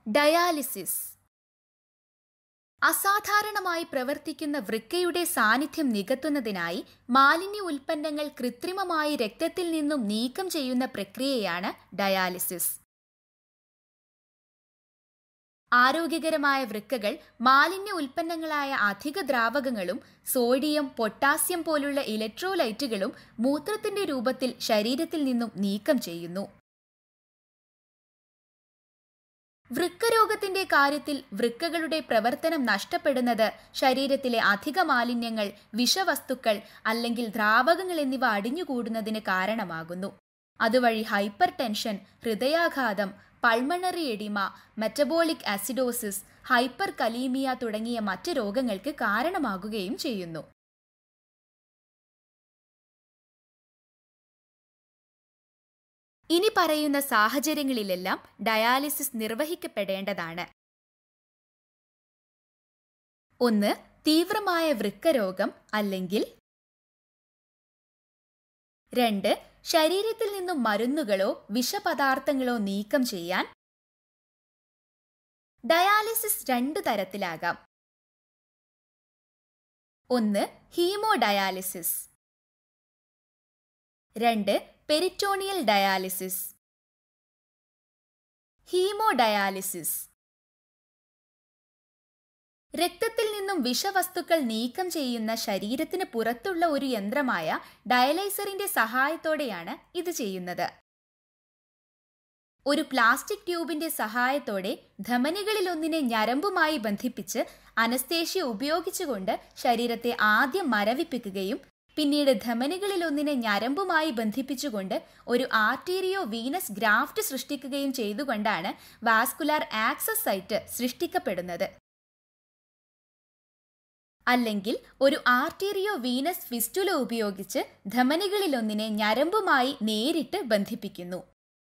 dialysis അസാധാരണമായി പ്രവർത്തിക്കുന്ന വൃക്കയുടെ സാന്നിധ്യം നികത്തുന്നതിനായി മാലിന്യ ഉൽപ്പന്നങ്ങൾ കൃത്രിമമായി രക്തത്തിൽ നിന്നും നീക്കം ചെയ്യുന്ന പ്രക്രിയയാണ് ഡയാലിസിസ് ആരോഗ്യകരമായ വൃക്കകൾ മാലിന്യ ഉൽപ്പന്നങ്ങളായ അധിക ദ്രാവകങ്ങളും സോഡിയം പൊട്ടാസ്യം പോലുള്ള ഇലക്ട്രോലൈറ്റുകളും മൂത്രത്തിന്റെ രൂപത്തിൽ ശരീരത്തിൽ നിന്നും നീക്കം ചെയ്യുന്നു വൃക്കരോഗത്തിന്റെ കാര്യത്തിൽ വൃക്കകളുടെ പ്രവർത്തനം നഷ്ടപ്പെടുന്നത് ശരീരത്തിലെ അധിക മാലിന്യങ്ങൾ വിഷവസ്തുക്കൾ അല്ലെങ്കിൽ ദ്രാവകങ്ങൾ എന്നിവ അടിഞ്ഞുകൂടുന്നതിന് കാരണമാകുന്നു അതുവഴി ഹൈപ്പർ ടെൻഷൻ ഹൃദയാഘാതം pulmonary oedema metabolic acidosis hyperkalaemia തുടങ്ങിയ മറ്റ് രോഗങ്ങൾക്ക് കാരണമാകുകയും ചെയ്യുന്നു ഇനി പറയുന്ന സാഹചര്യങ്ങളിലെല്ലാം ഡയാലിസിസ് നിർവഹിക്കപ്പെടേണ്ടതാണ് ഒന്ന് തീവ്രമായ വൃക്കരോഗം അല്ലെങ്കിൽ രണ്ട് ശരീരത്തിൽ നിന്നും മരുന്നുകളോ വിഷപദാർത്ഥങ്ങളോ നീക്കം ചെയ്യാൻ ഡയാലിസിസ് രണ്ടു തരത്തിലാകാം ഒന്ന് ഹീമോ ഡയാലിസിസ് രണ്ട് പെരിറ്റോണിയൽ ഡയാലിസിസ് ഹീമോ ഡയാലിസിസ് രക്തത്തിൽ നിന്നും വിഷവസ്തുക്കൾ നീക്കം ചെയ്യുന്ന ശരീരത്തിന് പുറത്തുള്ള ഒരു യന്ത്രമായ ഡയലൈസറിന്റെ സഹായത്തോടെയാണ് ഇത് ചെയ്യുന്നത് ഒരു പ്ലാസ്റ്റിക് ട്യൂബിന്റെ സഹായത്തോടെ ധമനികളിലൊന്നിനെ ഞരമ്പുമായി ബന്ധിപ്പിച്ച് അനസ്തേഷ്യ ഉപയോഗിച്ചുകൊണ്ട് ശരീരത്തെ ആദ്യം മരവിപ്പിക്കുകയും പിന്നീട് ധമനികളിലൊന്നിനെ ഞരമ്പുമായി ബന്ധിപ്പിച്ചുകൊണ്ട് ഒരു ആർട്ടീരിയോ വീനസ് ഗ്രാഫ്റ്റ് സൃഷ്ടിക്കുകയും ചെയ്തുകൊണ്ടാണ് വാസ്കുലാർ ആക്സസ് സൈറ്റ് സൃഷ്ടിക്കപ്പെടുന്നത് അല്ലെങ്കിൽ ഒരു ആർട്ടീരിയോ വീനസ് ഫിസ്റ്റുല ഉപയോഗിച്ച് ധമനികളിലൊന്നിനെ ഞരമ്പുമായി നേരിട്ട് ബന്ധിപ്പിക്കുന്നു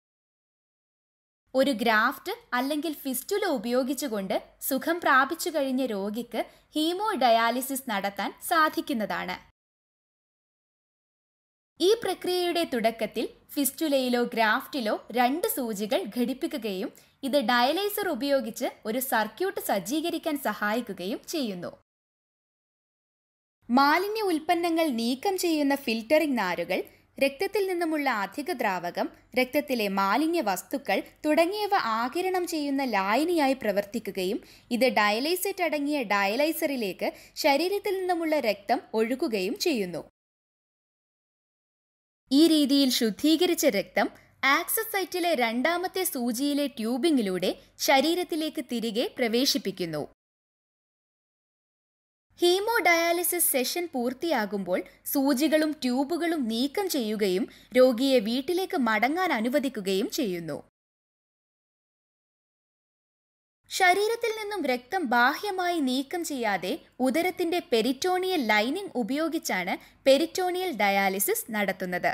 ഒരു ഗ്രാഫ്റ്റ് അല്ലെങ്കിൽ ഫിസ്റ്റുല ഉപയോഗിച്ചുകൊണ്ട് സുഖം പ്രാപിച്ചു കഴിഞ്ഞ രോഗിക്ക് ഹീമോ ഡയാലിസിസ് നടത്താൻ സാധിക്കുന്നതാണ് ഈ പ്രക്രിയയുടെ തുടക്കത്തിൽ ഫിസ്റ്റുലയിലോ ഗ്രാഫ്റ്റിലോ രണ്ട് സൂചികൾ ഘടിപ്പിക്കുകയും ഇത് ഡയലൈസർ ഉപയോഗിച്ച് ഒരു സർക്യൂട്ട് സജ്ജീകരിക്കാൻ സഹായിക്കുകയും ചെയ്യുന്നു മാലിന്യ ഉൽപ്പന്നങ്ങൾ നീക്കം ചെയ്യുന്ന ഫിൽറ്ററിംഗ് നാരുകൾ രക്തത്തിൽ നിന്നുമുള്ള അധിക ദ്രാവകം രക്തത്തിലെ മാലിന്യ വസ്തുക്കൾ തുടങ്ങിയവ ആകിരണം ചെയ്യുന്ന ലായനിയായി പ്രവർത്തിക്കുകയും ഇത് ഡയലൈസേറ്റ് അടങ്ങിയ ഡയലൈസറിലേക്ക് ശരീരത്തിൽ നിന്നുമുള്ള രക്തം ഒഴുകുകയും ചെയ്യുന്നു ഈ രീതിയിൽ ശുദ്ധീകരിച്ച രക്തം ആക്സസ് സൈറ്റിലെ രണ്ടാമത്തെ സൂചിയിലെ ട്യൂബിങ്ങിലൂടെ ശരീരത്തിലേക്ക് തിരികെ പ്രവേശിപ്പിക്കുന്നു ഹീമോ ഡയാലിസിസ് സെഷൻ പൂർത്തിയാകുമ്പോൾ സൂചികളും ട്യൂബുകളും നീക്കം ചെയ്യുകയും രോഗിയെ വീട്ടിലേക്ക് മടങ്ങാൻ അനുവദിക്കുകയും ചെയ്യുന്നു ശരീരത്തിൽ നിന്നും രക്തം ബാഹ്യമായി നീക്കം ചെയ്യാതെ ഉദരത്തിന്റെ പെരിറ്റോണിയൽ ലൈനിംഗ് ഉപയോഗിച്ചാണ് പെരിറ്റോണിയൽ ഡയാലിസിസ് നടത്തുന്നത്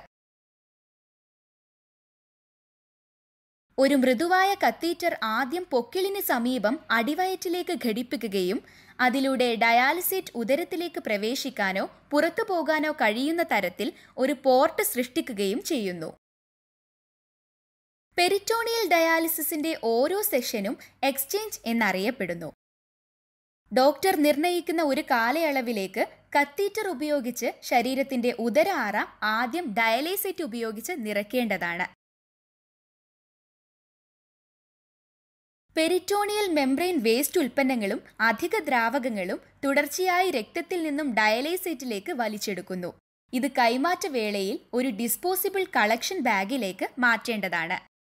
ഒരു മൃദുവായ കത്തീറ്റർ ആദ്യം പൊക്കിളിന് സമീപം അടിവയറ്റിലേക്ക് ഘടിപ്പിക്കുകയും അതിലൂടെ ഡയാലിസേറ്റ് ഉദരത്തിലേക്ക് പ്രവേശിക്കാനോ പുറത്തു പോകാനോ കഴിയുന്ന തരത്തിൽ ഒരു പോർട്ട് സൃഷ്ടിക്കുകയും ചെയ്യുന്നു പെരിറ്റോണിയൽ ഡയാലിസിസിന്റെ ഓരോ സെഷനും എക്സ്ചേഞ്ച് എന്നറിയപ്പെടുന്നു ഡോക്ടർ നിർണയിക്കുന്ന ഒരു കാലയളവിലേക്ക് കത്തീറ്റർ ഉപയോഗിച്ച് ശരീരത്തിന്റെ ഉദര ആറ ആദ്യം ഡയലൈസേറ്റ് ഉപയോഗിച്ച് നിറയ്ക്കേണ്ടതാണ് പെരിറ്റോണിയൽ മെംബ്രെയിൻ വേസ്റ്റ് ഉൽപ്പന്നങ്ങളും അധിക ദ്രാവകങ്ങളും തുടർച്ചയായി രക്തത്തിൽ നിന്നും ഡയലൈസേറ്റിലേക്ക് വലിച്ചെടുക്കുന്നു ഇത് കൈമാറ്റ വേളയിൽ ഒരു ഡിസ്പോസിബിൾ കളക്ഷൻ ബാഗിലേക്ക് മാറ്റേണ്ടതാണ്